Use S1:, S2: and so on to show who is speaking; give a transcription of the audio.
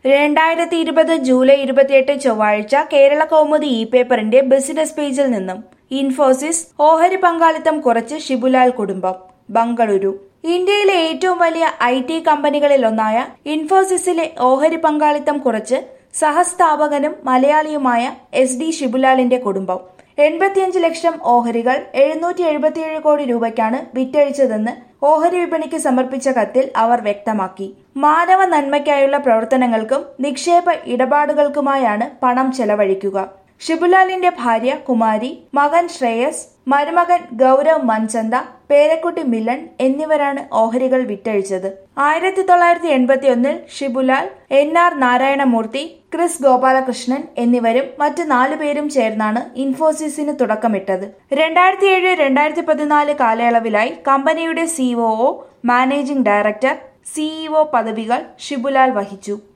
S1: രണ്ടായിരത്തി ഇരുപത് ജൂലൈ ഇരുപത്തിയെട്ട് ചൊവ്വാഴ്ച കേരള കൗമുദി ഇ പേപ്പറിന്റെ ബിസിനസ് പേജിൽ നിന്നും ഇൻഫോസിസ് ഓഹരി പങ്കാളിത്തം കുറച്ച് ഷിബുലാൽ കുടുംബം ബംഗളൂരു ഇന്ത്യയിലെ ഏറ്റവും വലിയ ഐ ടി കമ്പനികളിലൊന്നായ ഇൻഫോസിസിലെ ഓഹരി പങ്കാളിത്തം കുറച്ച് സഹസ്ഥാപകനും മലയാളിയുമായ എസ് ഡി ഷിബുലാലിന്റെ കുടുംബം എൺപത്തിയഞ്ച് ലക്ഷം ഓഹരികൾ എഴുന്നൂറ്റി എഴുപത്തിയേഴ് കോടി രൂപയ്ക്കാണ് വിറ്റഴിച്ചതെന്ന് ഓഹരി വിപണിക്ക് സമർപ്പിച്ച കത്തിൽ അവർ വ്യക്തമാക്കി മാനവ നന്മയ്ക്കായുള്ള പ്രവർത്തനങ്ങൾക്കും നിക്ഷേപ ഇടപാടുകൾക്കുമായാണ് പണം ചെലവഴിക്കുക ഷിബുലാലിന്റെ ഭാര്യ കുമാരി മകൻ ശ്രേയസ് മരുമകൻ ഗൗരവ് മൻചന്ദ പേരക്കുട്ടി മിലൻ എന്നിവരാണ് ഓഹരികൾ വിറ്റഴിച്ചത് ആയിരത്തി തൊള്ളായിരത്തി എൺപത്തി ഒന്നിൽ ഷിബുലാൽ എൻ ആർ നാരായണമൂർത്തി ക്രിസ് ഗോപാലകൃഷ്ണൻ എന്നിവരും മറ്റ് നാലു പേരും ചേർന്നാണ് ഇൻഫോസിസിന് തുടക്കമിട്ടത് രണ്ടായിരത്തി ഏഴ് രണ്ടായിരത്തി പതിനാല് കാലയളവിലായി കമ്പനിയുടെ സിഒഒ മാനേജിംഗ് ഡയറക്ടർ സിഇഒ പദവികൾ ഷിബുലാൽ വഹിച്ചു